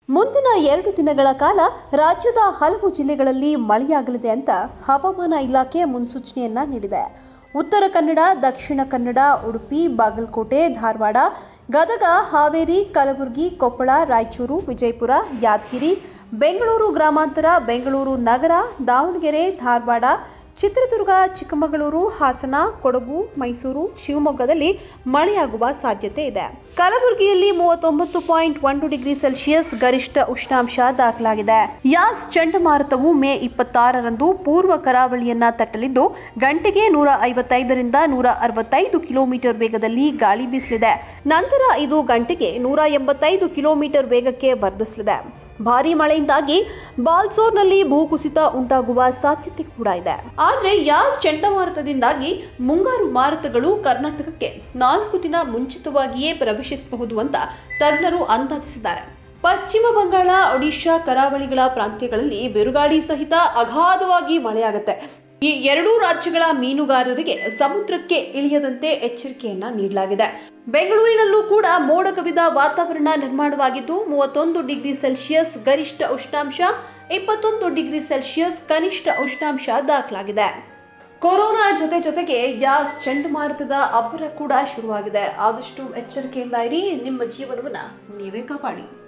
ಮುಂದಿನ ಎರಡು ದಿನಗಳ ಕಾಲ ರಾಜ್ಯದ ಹಲವು ಜಿಲ್ಲೆಗಳಲ್ಲಿ ಮಳೆಯಾಗಲಿದೆ ಅಂತ ಹವಾಮಾನ ಇಲಾಖೆ ಮುನ್ಸೂಚನೆಯನ್ನ ನೀಡಿದೆ ಉತ್ತರ ಕನ್ನಡ ದಕ್ಷಿಣ ಕನ್ನಡ ಉಡುಪಿ ಬಾಗಲಕೋಟೆ ಧಾರವಾಡ ಗದಗ ಹಾವೇರಿ ಕಲಬುರಗಿ ಕೊಪ್ಪಳ ರಾಯಚೂರು ವಿಜಯಪುರ ಯಾದಗಿರಿ ಬೆಂಗಳೂರು ಗ್ರಾಮಾಂತರ ಬೆಂಗಳೂರು ನಗರ ದಾವಣಗೆರೆ ಧಾರವಾಡ ಚಿತ್ರದುರ್ಗ ಚಿಕ್ಕಮಗಳೂರು ಹಾಸನ ಕೊಡಗು ಮೈಸೂರು ಶಿವಮೊಗ್ಗದಲ್ಲಿ ಮಳೆಯಾಗುವ ಸಾಧ್ಯತೆ ಇದೆ ಕಲಬುರಗಿಯಲ್ಲಿ ಮೂವತ್ತೊಂಬತ್ತು ಪಾಯಿಂಟ್ ಒಂದು ಡಿಗ್ರಿ ಸೆಲ್ಸಿಯಸ್ ಗರಿಷ್ಠ ಉಷ್ಣಾಂಶ ದಾಖಲಾಗಿದೆ ಯಾಸ್ ಚಂಡಮಾರುತವು ಮೇ ಇಪ್ಪತ್ತಾರರಂದು ಪೂರ್ವ ಕರಾವಳಿಯನ್ನ ತಟ್ಟಲಿದ್ದು ಗಂಟೆಗೆ ನೂರ ಐವತ್ತೈದರಿಂದ ನೂರ ಅರವತ್ತೈದು ಕಿಲೋಮೀಟರ್ ವೇಗದಲ್ಲಿ ಗಾಳಿ ಬೀಸಲಿದೆ ನಂತರ ಇದು ಗಂಟೆಗೆ ನೂರ ಎಂಬತ್ತೈದು ಕಿಲೋಮೀಟರ್ ವೇಗಕ್ಕೆ ವರ್ಧಿಸಲಿದೆ ಭಾರೀ ಮಳೆಯಿಂದಾಗಿ ಬಾಲ್ಸೋರ್ನಲ್ಲಿ ಭೂಕುಸಿತ ಉಂಟಾಗುವ ಸಾಧ್ಯತೆ ಕೂಡ ಇದೆ ಆದರೆ ಯಾಸ್ ಚಂಡಮಾರುತದಿಂದಾಗಿ ಮುಂಗಾರು ಮಾರುತಗಳು ಕರ್ನಾಟಕಕ್ಕೆ ನಾಲ್ಕು ದಿನ ಮುಂಚಿತವಾಗಿಯೇ ಪ್ರವೇಶಿಸಬಹುದು ಅಂತ ತಜ್ಞರು ಅಂದಾಜಿಸಿದ್ದಾರೆ ಪಶ್ಚಿಮ ಬಂಗಾಳ ಒಡಿಶಾ ಕರಾವಳಿಗಳ ಪ್ರಾಂತ್ಯಗಳಲ್ಲಿ ಬಿರುಗಾಳಿ ಸಹಿತ ಅಗಾಧವಾಗಿ ಮಳೆಯಾಗುತ್ತೆ ಈ ಎರಡೂ ರಾಜ್ಯಗಳ ಮೀನುಗಾರರಿಗೆ ಸಮುದ್ರಕ್ಕೆ ಇಳಿಯದಂತೆ ಎಚ್ಚರಿಕೆಯನ್ನ ನೀಡಲಾಗಿದೆ ಬೆಂಗಳೂರಿನಲ್ಲೂ ಕೂಡ ಮೋಡ ಕವಿದ ವಾತಾವರಣ ನಿರ್ಮಾಣವಾಗಿದ್ದು ಮೂವತ್ತೊಂದು ಡಿಗ್ರಿ ಸೆಲ್ಸಿಯಸ್ ಗರಿಷ್ಠ ಉಷ್ಣಾಂಶ ಇಪ್ಪತ್ತೊಂದು ಡಿಗ್ರಿ ಸೆಲ್ಸಿಯಸ್ ಕನಿಷ್ಠ ಉಷ್ಣಾಂಶ ದಾಖಲಾಗಿದೆ ಕೊರೋನಾ ಜೊತೆ ಜೊತೆಗೆ ಯಾಸ್ ಚಂಡಮಾರುತದ ಅಬ್ಬರ ಕೂಡ ಶುರುವಾಗಿದೆ ಆದಷ್ಟು ಎಚ್ಚರಿಕೆಯಿಂದ ಇರಿ ನಿಮ್ಮ ಜೀವನವನ್ನ ನೀವೇ ಕಾಪಾಡಿ